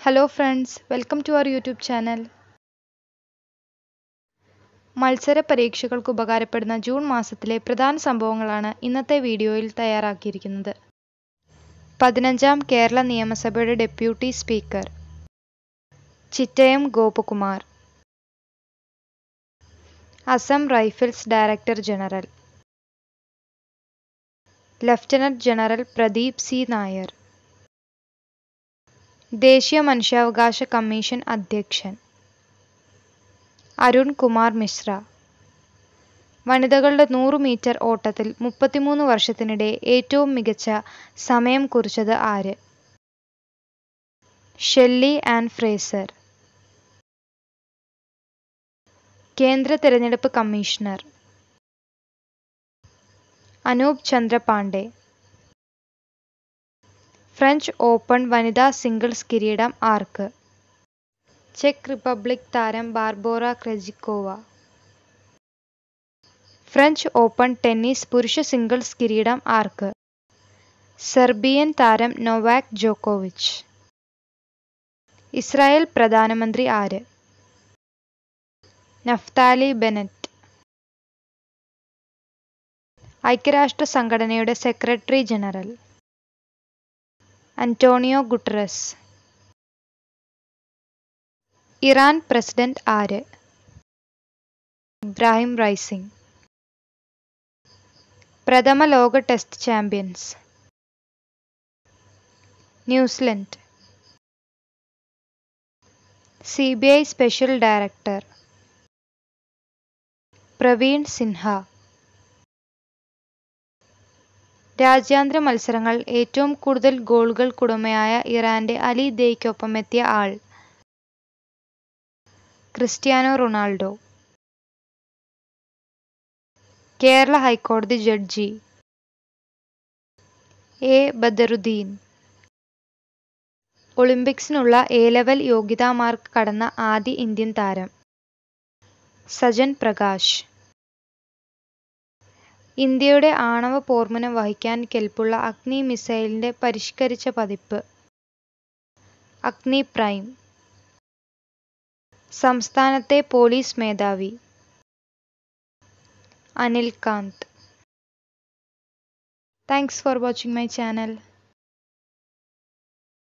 hello friends welcome to our YouTube channel മത്സര പരീക്ഷകൾക്ക് ഉപകാരപ്പെടുന്ന ജൂൺ മാസത്തിലെ പ്രധാന സംഭവങ്ങളാണ് ഇന്നത്തെ വീഡിയോയിൽ തയ്യാറാക്കിയിരിക്കുന്നത് പതിനഞ്ചാം കേരള നിയമസഭയുടെ deputy speaker Chittayam Gopakumar Assam rifles director general lieutenant general Pradeep C Nair ദേശീയ മനുഷ്യാവകാശ കമ്മീഷൻ അധ്യക്ഷൻ അരുൺ കുമാർ മിശ്ര വനിതകളുടെ നൂറ് മീറ്റർ ഓട്ടത്തിൽ മുപ്പത്തിമൂന്ന് വർഷത്തിനിടെ ഏറ്റവും മികച്ച സമയം കുറിച്ചത് ആര് ഷെല്ലി ആൻഡ് ഫ്രേസർ കേന്ദ്ര തിരഞ്ഞെടുപ്പ് commissioner Anoop Chandra Pandey French open വനിതാ സിംഗിൾസ് കിരീടം ആർക്ക് ചെക്ക് റിപ്പബ്ലിക് താരം ബാർബോറ ക്രെജിക്കോവ ഫ്രഞ്ച് ഓപ്പൺ ടെന്നീസ് പുരുഷ സിംഗിൾസ് കിരീടം ആർക്ക് സെർബിയൻ താരം നൊവാക് ജോക്കോവിച്ച് ഇസ്രായേൽ പ്രധാനമന്ത്രി ആര് നഫ്താലി ബെനറ്റ് ഐക്യരാഷ്ട്ര സംഘടനയുടെ secretary general Antonio Guterres Iran president ആര് ഇബ്രാഹിം റൈസിംഗ് പ്രഥമ ലോക test champions New Zealand C B I special director Praveen Sinha രാജ്യാന്തര മത്സരങ്ങൾ ഏറ്റവും കൂടുതൽ ഗോളുകൾക്കുടമയായ ഇറാന്റെ അലി ദേയ്ക്കൊപ്പമെത്തിയ ആൾ ക്രിസ്ത്യാനോ റൊണാൾഡോ കേരള ഹൈക്കോടതി ജഡ്ജി എ ബദറുദ്ദീൻ ഒളിമ്പിക്സിനുള്ള എ ലെവൽ യോഗ്യതാ മാർക്ക് കടന്ന ആദ്യ ഇന്ത്യൻ താരം സജൻ പ്രകാശ് ഇന്ത്യയുടെ ആണവ പോർമുനം വഹിക്കാൻ കെൽപ്പുള്ള അഗ്നി മിസൈലിന്റെ പരിഷ്കരിച്ച പതിപ്പ് അഗ്നി പ്രൈം സംസ്ഥാനത്തെ പോലീസ് മേധാവി Anil Kant thanks for watching my channel